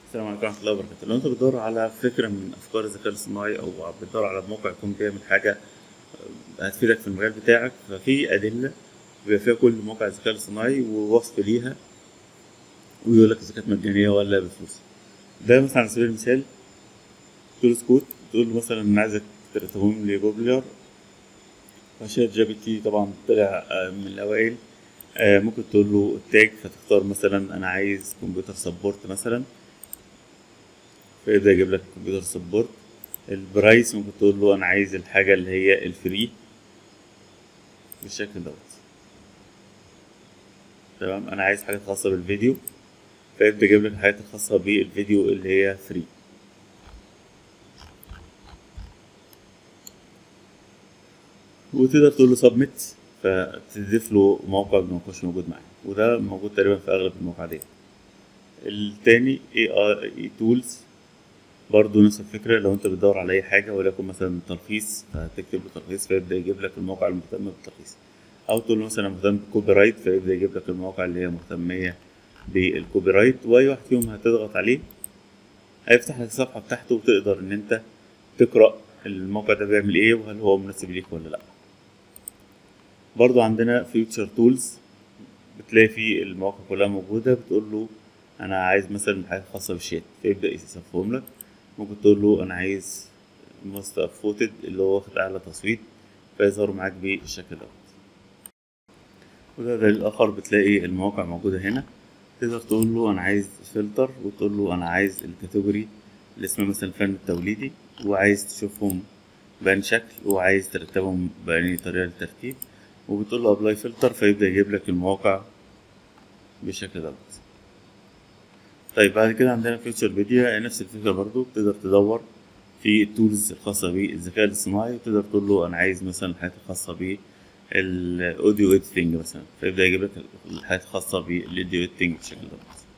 السلام عليكم ورحمة الله وبركاته لو انت بتدور على فكرة من أفكار الذكاء الاصطناعي أو بتدور على موقع يكون بيعمل حاجة هتفيدك في المجال بتاعك ففي أدلة بيبقى فيها كل مواقع الذكاء الاصطناعي ووصف ليها ويقول لك إذا كانت مجانية ولا بفلوس ده مثلا على سبيل المثال تولز كود تقول له مثلا أنا عايزك ترتبهم لي بوبلر فشات جي بي تي طبعا طلع آه، من الأوائل آه، ممكن تقول له التاج فتختار مثلا أنا عايز كمبيوتر سبورت مثلا فيبدأ يجيب لك كمبيوتر سبورت البرايس ممكن تقول له انا عايز الحاجة اللي هي الفري بالشكل دوت تمام انا عايز حاجة خاصة بالفيديو فيبدأ يجيب لك الحاجات الخاصة بالفيديو اللي هي فري وتقدر تقول له سبميت فتضيف له موقع ما يكونش موجود معاه وده موجود تقريبا في اغلب المواقع دي التاني اي اي تولز برضه نفس الفكرة لو انت بتدور على اي حاجة وليكن مثلا تلخيص فهتكتب له تلخيص فيبدأ يجيب لك الموقع المهتم بالتلخيص او تقول له مثلا مهتم بالكوبي رايت فيبدأ يجيب لك المواقع اللي هي مهتمية بالكوبي رايت واي واحد فيهم هتضغط عليه هيفتح لك الصفحة بتاعته وتقدر ان انت تقرأ الموقع ده بيعمل ايه وهل هو مناسب ليك ولا لا برضو عندنا فيوتشر تولز بتلاقي فيه المواقع كلها موجودة بتقول له انا عايز مثلا حاجة خاصة بالشات فيبدأ يصفهم لك ممكن تقول له انا عايز ماست فوتد اللي هو واخد اعلى تصويت فيظهر معاك بالشكل دوت وده دليل اخر بتلاقي المواقع موجودة هنا تقدر تقول له انا عايز فلتر وتقول له انا عايز الكاتيجوري اللي اسمه مثلا الفن التوليدي وعايز تشوفهم بأني شكل وعايز ترتبهم بأني طريقة للترتيب وبتقول له ابلاي فلتر فيبدأ يجيب لك المواقع بالشكل دوت طيب بعد كده عندنا فيوتشر ميديا نفس الفكرة برضو بتقدر تدور في التولز الخاصة بالذكاء الاصطناعي وتقدر تقول له أنا عايز مثلا الحاجات الخاصة بالأوديو إديتنج مثلا فيبدأ يجيب لك الحاجات الخاصة بالأوديو إديتنج بالشكل ده